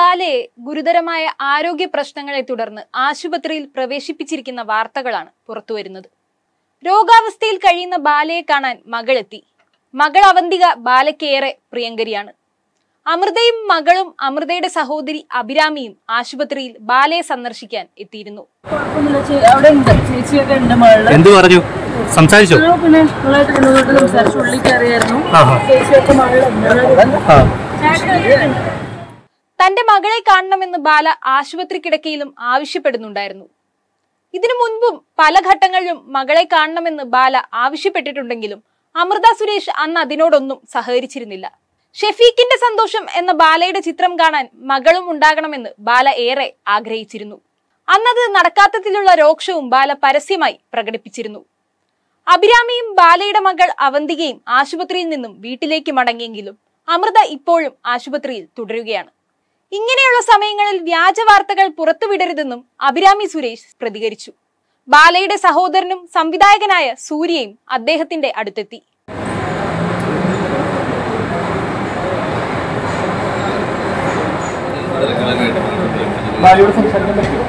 ബാലയെ ഗുരുതരമായ ആരോഗ്യ പ്രശ്നങ്ങളെ തുടർന്ന് ആശുപത്രിയിൽ പ്രവേശിപ്പിച്ചിരിക്കുന്ന വാർത്തകളാണ് പുറത്തുവരുന്നത് രോഗാവസ്ഥയിൽ കഴിയുന്ന ബാലയെ കാണാൻ മകളെത്തി മകൾ അവന്തിക ബാലയ്ക്കേറെ പ്രിയങ്കരിയാണ് അമൃതയും മകളും അമൃതയുടെ സഹോദരി അഭിരാമിയും ആശുപത്രിയിൽ ബാലയെ സന്ദർശിക്കാൻ എത്തിയിരുന്നു കുഴപ്പമൊന്നുമില്ല ചേ- അവിടെ ഉണ്ട് ചേച്ചിയൊക്കെ ഉണ്ട് മകളില് എന്തു പറഞ്ഞു സംസാരിച്ചോ ആ, പിന്നെ നന്നായിട്ട് മുന്നോട്ട് സംസാരിച്ചു ഉള്ളിൽ കയറിയായിരുന്നു ആഹാ. ചേച്ചിയൊക്കെ മകളുണ്ട് ആ തന്റെ മകളെ കാണണമെന്ന് ബാല ആശുപത്രി കിടക്കയിലും ആവശ്യപ്പെടുന്നുണ്ടായിരുന്നു ഇതിനു മുൻപും പല ഘട്ടങ്ങളിലും മകളെ കാണണമെന്ന് ബാല ആവശ്യപ്പെട്ടിട്ടുണ്ടെങ്കിലും അമൃത സുരേഷ് അന്ന് അതിനോടൊന്നും സഹകരിച്ചിരുന്നില്ല ഷെഫീഖിന്റെ സന്തോഷം എന്ന ബാലയുടെ ചിത്രം കാണാൻ മകളും ഉണ്ടാകണമെന്ന് ബാല ഏറെ ആഗ്രഹിച്ചിരുന്നു അന്നത് നടക്കാത്തതിലുള്ള രോക്ഷവും ബാല പരസ്യമായി പ്രകടിപ്പിച്ചിരുന്നു അഭിരാമിയും ബാലയുടെ മകൾ അവന്തികയും ആശുപത്രിയിൽ നിന്നും വീട്ടിലേക്ക് മടങ്ങിയെങ്കിലും അമൃത ഇപ്പോഴും ആശുപത്രിയിൽ തുടരുകയാണ് ഇങ്ങനെയുള്ള സമയങ്ങളിൽ വ്യാജ വാർത്തകൾ പുറത്തുവിടരുതെന്നും അഭിരാമി സുരേഷ് പ്രതികരിച്ചു ബാലയുടെ സഹോദരനും സംവിധായകനായ സൂര്യയും അദ്ദേഹത്തിന്റെ അടുത്തെത്തി ഭാര്യയോട് സംസാരിക്കാൻ പറ്റുമോ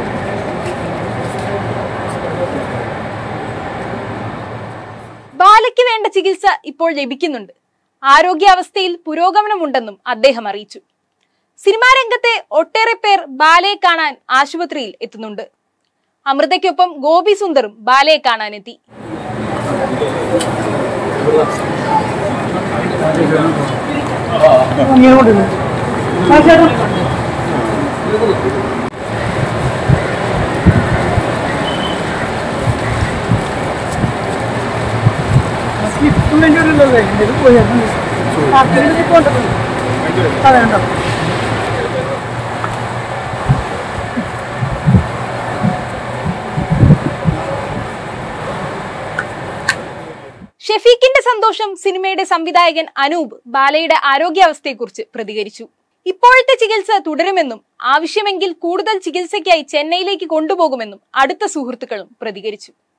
ബാലയ്ക്ക് വേണ്ട ചികിത്സ ഇപ്പോൾ ലഭിക്കുന്നുണ്ട് ആരോഗ്യാവസ്ഥയിൽ പുരോഗമനമുണ്ടെന്നും അദ്ദേഹം അറിയിച്ചു സിനിമാ രംഗത്തെ ഒട്ടേറെ പേർ ബാലയെ കാണാൻ ആശുപത്രിയിൽ എത്തുന്നുണ്ട് അമൃതയ്ക്കൊപ്പം ഗോപി സുന്ദറും ബാലയെ കാണാനെത്തി പറയണ്ടോ ഷെഫീഖിന്റെ സന്തോഷം സിനിമയുടെ സംവിധായകൻ അനൂപ് ബാലയുടെ ആരോഗ്യാവസ്ഥയെക്കുറിച്ച് പ്രതികരിച്ചു ഇപ്പോഴത്തെ ചികിത്സ തുടരുമെന്നും ആവശ്യമെങ്കിൽ കൂടുതൽ ചികിത്സയ്ക്കായി ചെന്നൈയിലേക്ക് കൊണ്ടുപോകുമെന്നും അടുത്ത സുഹൃത്തുക്കളും പ്രതികരിച്ചു